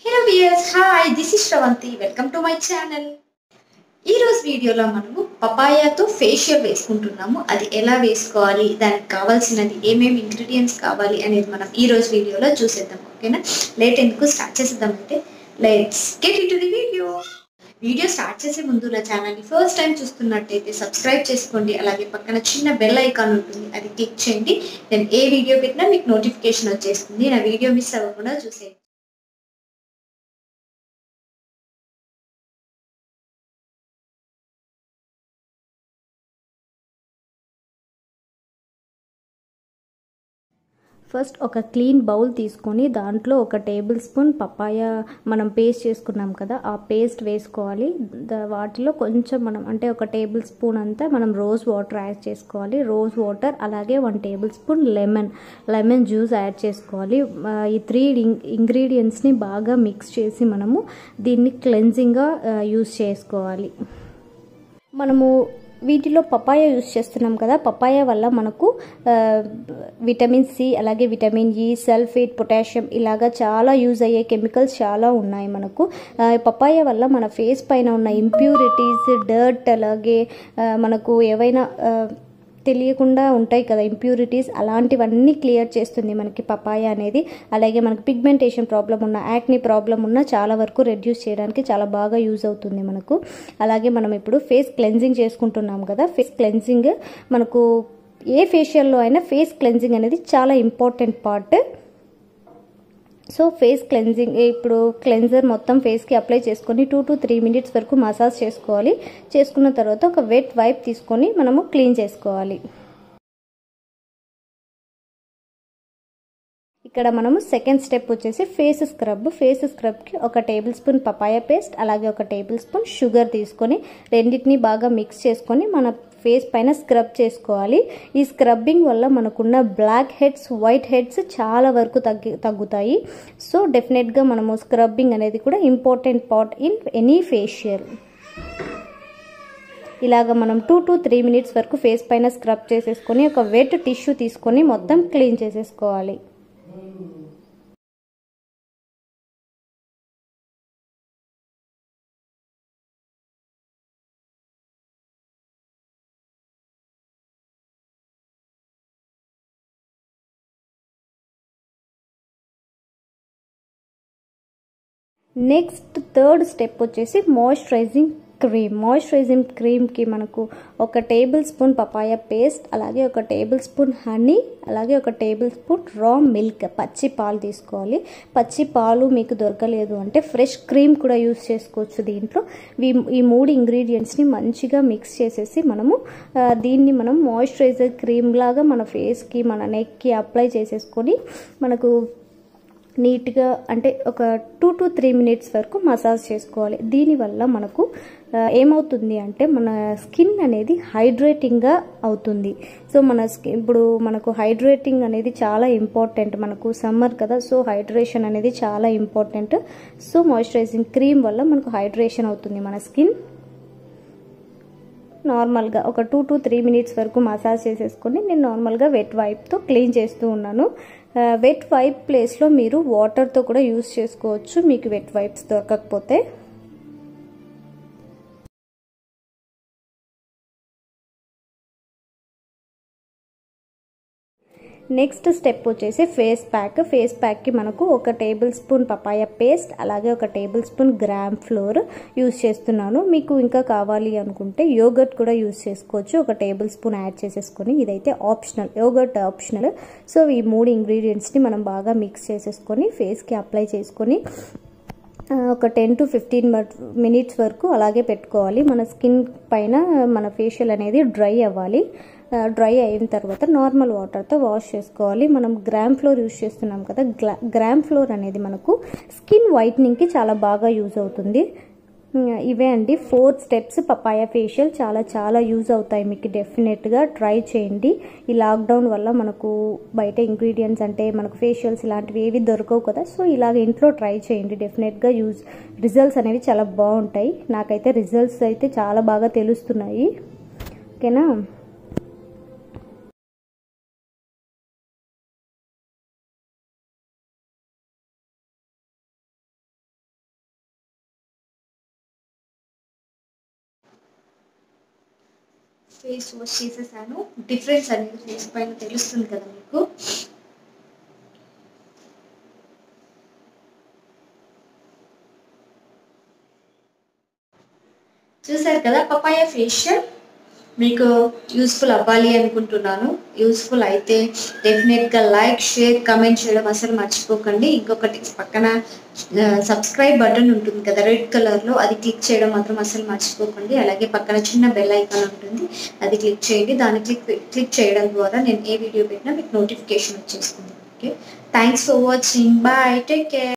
hello viewers hi this is Sravanthi welcome to my channel ఈ రోజు వీడియోలో మనము పపాయాతో ఫేషియల్ వేసుకుంటున్నాము అది ఎలా వేసుకోవాలి దానికి కావాల్సినది ఏమేమి ఇంగ్రీడియంట్స్ కావాలి అనేది మనం ఈ రోజు వీడియోలో చూసేద్దాం ఓకేనా లేట్ ఎందుకు స్టార్ట్ చేసేద్దాం అయితే let's get into the video video start చేసే ముందు నా ఛానల్ని ఫస్ట్ టైం చూస్తున్నట్టయితే సబ్స్క్రైబ్ చేసుకోండి అలాగే పక్కన చిన్న బెల్ ఐకాన్ ఉంటుంది అది క్లిక్ చేయండి నేను ఏ వీడియో పెట్టినా మీకు నోటిఫికేషన్ వచ్చేస్తుంది నా వీడియో మిస్ అవ్వకుండా చూసేయండి ఫస్ట్ ఒక క్లీన్ బౌల్ తీసుకొని దాంట్లో ఒక టేబుల్ స్పూన్ పపాయ మనం పేస్ట్ చేసుకున్నాం కదా ఆ పేస్ట్ వేసుకోవాలి ద- వాటిలో కొంచెం మనం అంటే ఒక టేబుల్ స్పూన్ అంతా మనం రోజ్ వాటర్ యాడ్ చేసుకోవాలి రోజ్ వాటర్ అలాగే one tablespoon lemon lemon juice add చేసుకోవాలి ఆ, ఈ త్రీ ఇంగ్రీడియంట్స్ని బాగా మిక్స్ చేసి మనము దీన్ని క్లెన్జింగ్గా యూస్ చేసుకోవాలి మనము వీటిలో పపాయ యూస్ చేస్తున్నాం కదా పపాయ వల్ల మనకు ఆ, విటమిన్ సి అలాగే విటమిన్ ఇ సల్ఫేట్ పొటాషియం ఇలాగా చాలా యూజ్ అయ్యే కెమికల్స్ చాలా ఉన్నాయి మనకు ఆ, పపాయ వల్ల మన ఫేస్ పైన ఉన్న ఇంప్యూరిటీస్ డర్ట్ అలాగే ఆ, మనకు ఏవైనా ఆ, తెలియకుండా ఉంటాయి కదా ఇంప్యూరిటీస్ అలాంటివన్నీ క్లియర్ చేస్తుంది మనకి పపాయ అనేది అలాగే మనకి పిగ్మెంటేషన్ ప్రాబ్లం ఉన్న యాక్ని ప్రాబ్లం ఉన్న చాలా వరకు రెడ్యూస్ చేయడానికి చాలా బాగా యూజ్ అవుతుంది మనకు అలాగే మనం ఇప్పుడు ఫేస్ క్లెన్జింగ్ చేసుకుంటున్నాం కదా ఫేస్ క్లెన్జింగ్ మనకు ఏ ఫేషియల్లో అయినా ఫేస్ క్లెన్జింగ్ అనేది చాలా important part so face cleansing ఇప్పుడు క్లెన్జర్ మొత్తం ఫేస్కి అప్లై చేసుకొని టూ టు త్రీ మినిట్స్ వరకు మసాజ్ చేసుకోవాలి చేసుకున్న తర్వాత ఒక వెట్ వైప్ తీసుకొని మనము క్లీన్ చేసుకోవాలి ఇక్కడ మనము సెకండ్ స్టెప్ వచ్చేసి ఫేస్ స్క్రబ్ ఫేస్ స్క్రబ్కి ఒక టేబుల్ స్పూన్ పపాయ పేస్ట్ అలాగే ఒక టేబుల్ స్పూన్ షుగర్ తీసుకొని రెండింటిని బాగా మిక్స్ చేసుకొని మన ఫేస్ పైన స్క్రబ్ చేసుకోవాలి ఈ స్క్రబ్బింగ్ వల్ల మనకున్న బ్లాక్ హెడ్స్ వైట్ హెడ్స్ చాలా వరకు తగ్గి తగ్గుతాయి సో డెఫినెట్గా మనము స్క్రబ్బింగ్ అనేది కూడా important part in any facial ఇలాగ మనం టూ టు త్రీ మినిట్స్ వరకు ఫేస్ పైన స్క్రబ్ చేసేసుకొని ఒక వెట్ టిష్యూ తీసుకొని మొత్తం క్లీన్ చేసేసుకోవాలి నెక్స్ట్ థర్డ్ స్టెప్ వచ్చేసి మాయిశ్చరైజింగ్ క్రీమ్ మాయిశ్చరైజింగ్ క్రీమ్కి మనకు ఒక టేబుల్ స్పూన్ పపాయ పేస్ట్ అలాగే ఒక టేబుల్ స్పూన్ హనీ అలాగే ఒక టేబుల్ స్పూన్ రా మిల్క్ పచ్చి పాలు తీసుకోవాలి పచ్చి పాలు మీకు దొరకలేదు అంటే ఫ్రెష్ క్రీమ్ కూడా యూస్ చేసుకోవచ్చు దీంట్లో ఈ- ఈ మూడు ఇంగ్రీడియంట్స్ని మంచిగా మిక్స్ చేసేసి మనము ఆ, దీన్ని మనం మాయిశ్చరైజర్ క్రీమ్ లాగా మన ఫేస్కి మన నెక్కి అప్లై చేసేసుకొని మనకు నీట్గా అంటే ఒక టూ టు త్రీ మినిట్స్ వరకు మసాజ్ చేసుకోవాలి దీనివల్ల మనకు ఆ, ఏమవుతుంది అంటే మన స్కిన్ అనేది హైడ్రేటింగ్గా అవుతుంది సో మన స్కిన్ ఇప్పుడు మనకు హైడ్రేటింగ్ అనేది చాలా ఇంపార్టెంట్ మనకు సమ్మర్ కదా సో హైడ్రేషన్ అనేది చాలా ఇంపార్టెంట్ సో మాయిశ్చరైజింగ్ క్రీమ్ వల్ల మనకు హైడ్రేషన్ అవుతుంది మన స్కిన్ నార్మల్గా ఒక టూ టు త్రీ మినిట్స్ వరకు మసాజ్ చేసేసుకొని నేను నార్మల్గా వెట్ వైప్తో క్లీన్ చేస్తూ ఉన్నాను వెట్ వైప్ ప్లేస్లో మీరు వాటర్తో కూడా యూస్ చేసుకోవచ్చు మీకు వెట్ వైప్స్ దొరకకపోతే నెక్స్ట్ స్టెప్ వచ్చేసి ఫేస్ ప్యాక్ ఫేస్ ప్యాక్కి మనకు ఒక టేబుల్ స్పూన్ పపాయ పేస్ట్ అలాగే ఒక tablespoon gram flour use చేస్తున్నాను మీకు ఇంకా కావాలి అనుకుంటే యోగర్ట్ కూడా యూస్ చేసుకోవచ్చు ఒక టేబుల్ స్పూన్ యాడ్ చేసేసుకొని ఇదైతే ఆప్షనల్ యోగర్ట్ ఆప్షనల్ సో ఈ మూడు ఇంగ్రీడియంట్స్ని మనం బాగా మిక్స్ చేసేసుకొని ఫేస్కి అప్లై చేసుకొని ఆ, ఒక టెన్ టు ఫిఫ్టీన్ మినిట్స్ వరకు అలాగే పెట్టుకోవాలి మన స్కిన్ పైన మన ఫేషియల్ అనేది డ్రై అవ్వాలి ఆ, డ్రై అయిన తర్వాత నార్మల్ వాటర్తో వాష్ చేసుకోవాలి మనం గ్రామ్ ఫ్లోర్ యూస్ చేస్తున్నాం కదా గ్లా గ్రామ్ ఫ్లోర్ అనేది మనకు స్కిన్ వైట్నింగ్కి చాలా బాగా యూజ్ అవుతుంది ఉమ్, ఇవే అండి ఫోర్ స్టెప్స్ పపాయ ఫేషియల్ చాలా చాలా యూజ్ అవుతాయి మీకు డెఫినెట్గా ట్రై చేయండి ఈ లాక్డౌన్ వల్ల మనకు బయట ఇంగ్రీడియంట్స్ అంటే మనకు ఫేషియల్స్ ఇలాంటివి ఏవి దొరకవు కదా సో ఇలాగ ఇంట్లో ట్రై చేయండి డెఫినెట్గా యూజ్ రిజల్ట్స్ అనేవి చాలా బాగుంటాయి నాకైతే రిజల్ట్స్ అయితే చాలా బాగా తెలుస్తున్నాయి ఓకేనా ఫేస్ వాష్ చేసేసాను డిఫరెన్స్ అనేది ఫేస్ పైన తెలుస్తుంది కదా మీకు చూసారు కదా పపాయ ఫేషియల్ మీకు యూస్ఫుల్ అవ్వాలి అనుకుంటున్నాను యూస్ఫుల్ అయితే డెఫినెట్గా లైక్ షేర్ కమెంట్ చేయడం అసలు మర్చిపోకండి ఇంకొకటి పక్కన సబ్స్క్రైబ్ బటన్ ఉంటుంది కదా రెడ్ కలర్లో అది క్లిక్ చేయడం మాత్రం అసలు మర్చిపోకండి అలాగే పక్కన చిన్న బెల్ ఐకాన్ ఉంటుంది అది క్లిక్ చేయండి దాన్ని క్లిక్ క్లిక్ చేయడం ద్వారా నేను ఏ వీడియో పెట్టినా మీకు నోటిఫికేషన్ వచ్చేస్తుంది okay thanks for watching bye take care